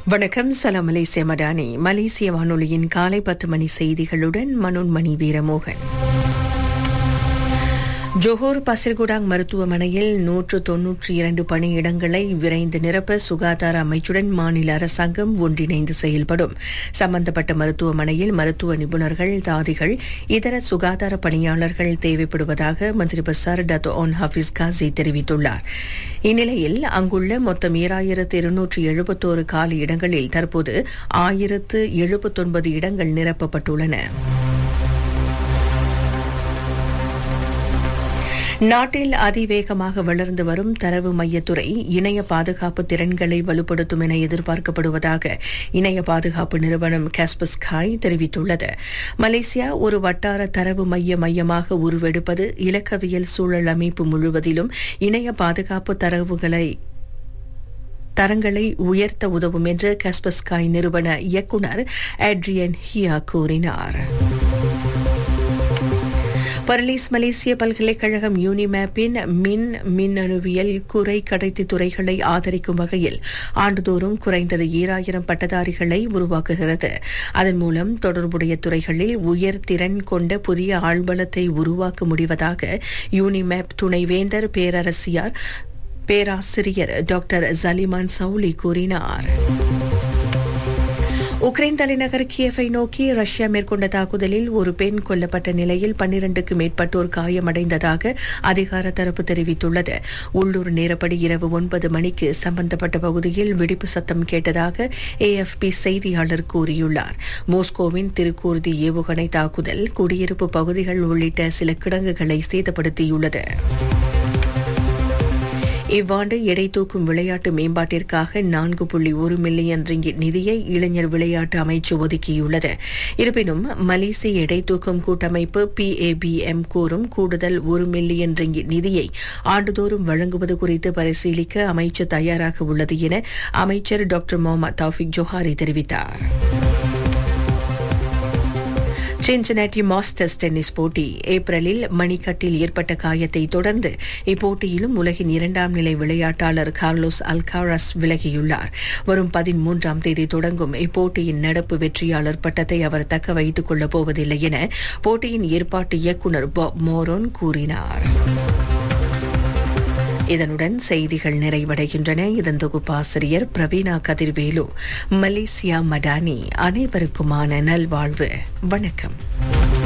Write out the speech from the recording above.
வணக்கம் சலாம் மலேசிய மடானி மலேசிய வானொலியின் காலை பத்து மணி செய்திகளுடன் மனோன்மணி வீரமோகன் ஜோஹோர் பசிர்குடாங் மருத்துவமனையில் நூற்று தொன்னூற்றி இரண்டு பணியிடங்களை விரைந்து நிரப்ப சுகாதார அமைச்சுடன் மாநில அரசாங்கம் ஒன்றிணைந்து செயல்படும் சம்பந்தப்பட்ட மருத்துவமனையில் மருத்துவ நிபுணர்கள் தாதிகள் இதர சுகாதார பணியாளர்கள் தேவைப்படுவதாக மந்திரி பசார் டத்தோ ஒன் ஹபீஸ் காசி தெரிவித்துள்ளார் இந்நிலையில் அங்குள்ள மொத்தம் ஈராயிரத்து இருநூற்று எழுபத்தோரு காலி இடங்களில் தற்போது ஆயிரத்து எழுபத்தொன்பது இடங்கள் நிரப்பப்பட்டுள்ளன நாட்டில் அதிவேகமாக வளர்ந்து வரும் தரவு மையத்துறை இணைய பாதுகாப்பு திறன்களை வலுப்படுத்தும் என எதிர்பார்க்கப்படுவதாக இணைய பாதுகாப்பு நிறுவனம் காஸ்பஸ்காய் தெரிவித்துள்ளது மலேசியா ஒரு வட்டார தரவு மைய மையமாக உருவெடுப்பது இலக்கவியல் சூழல் அமைப்பு முழுவதிலும் இணைய பாதுகாப்பு தரவுகளை தரங்களை உயர்த்த உதவும் என்று காஸ்பஸ்காய் நிறுவன இயக்குநர் ஆட்ரியன் ஹியா கூறினார் பர்லீஸ் மலேசிய பல்கலைக்கழகம் யூனிமேப்பின் மின் மின்னணுவியல் குறை கடத்தி துறைகளை ஆதரிக்கும் வகையில் ஆண்டுதோறும் குறைந்தது ஈராயிரம் பட்டதாரிகளை உருவாக்குகிறது அதன் மூலம் தொடர்புடைய துறைகளில் உயர் திறன் கொண்ட புதிய ஆழ்வலத்தை உருவாக்க முடிவதாக யூனிமேப் துணைவேந்தர் பேரரசியார் பேராசிரியர் டாக்டர் ஜலிமான் சவுலி கூறினார் உக்ரைன் தலைநகர் கியஃபை நோக்கி ரஷ்யா மேற்கொண்ட தாக்குதலில் ஒரு பெண் கொல்லப்பட்ட நிலையில் பன்னிரண்டுக்கு மேற்பட்டோர் காயமடைந்ததாக அதிகார தரப்பு தெரிவித்துள்ளது உள்ளூர் நேரப்படி இரவு ஒன்பது மணிக்கு சம்பந்தப்பட்ட பகுதியில் வெடிப்பு சத்தம் கேட்டதாக ஏஎஃப்பி செய்தியாளர் கூறியுள்ளார் மோஸ்கோவின் திருக்கூர்தி ஏவுகணை தாக்குதல் குடியிருப்பு பகுதிகள் உள்ளிட்ட சில கிடங்குகளை சேதப்படுத்தியுள்ளது இவ்வாண்டு எடை தூக்கும் விளையாட்டு மேம்பாட்டிற்காக நான்கு புள்ளி ஒரு மில்லியன் ரிங்கிட் நிதியை இளைஞர் விளையாட்டு அமைச்சு ஒதுக்கியுள்ளது இருப்பினும் மலேசிய எடை தூக்கும் கூட்டமைப்பு பிஏபிஎம் கூறும் கூடுதல் ஒரு மில்லியன் ரிங்கிட் நிதியை ஆண்டுதோறும் வழங்குவது குறித்து பரிசீலிக்க அமைச்சு தயாராக உள்ளது என அமைச்சர் டாக்டர் முகமது தௌஃபிக் ஜோஹாரி தெரிவித்தார் சின்சனாட்டி மாஸ்டர்ஸ் டென்னிஸ் போட்டி ஏப்ரலில் மணிக்கட்டில் ஏற்பட்ட காயத்தை தொடர்ந்து இப்போட்டியிலும் உலகின் இரண்டாம் நிலை விளையாட்டாளர் கார்லோஸ் அல்காரஸ் விலகியுள்ளார் வரும் பதிமூன்றாம் தேதி தொடங்கும் இப்போட்டியின் நடப்பு வெற்றியாளர் பட்டத்தை அவர் தக்க வைத்துக் கொள்ளப் போவதில்லை என போட்டியின் ஏற்பாட்டு இயக்குநர் பாப் மோரோன் கூறினார் இதனுடன் செய்திகள் நிறைவடைகின்றன இதன் தொகுப்பாசிரியர் பிரவீணா கதிர்வேலு மலேசியா மடானி அனைவருக்குமான நல்வாழ்வு வணக்கம்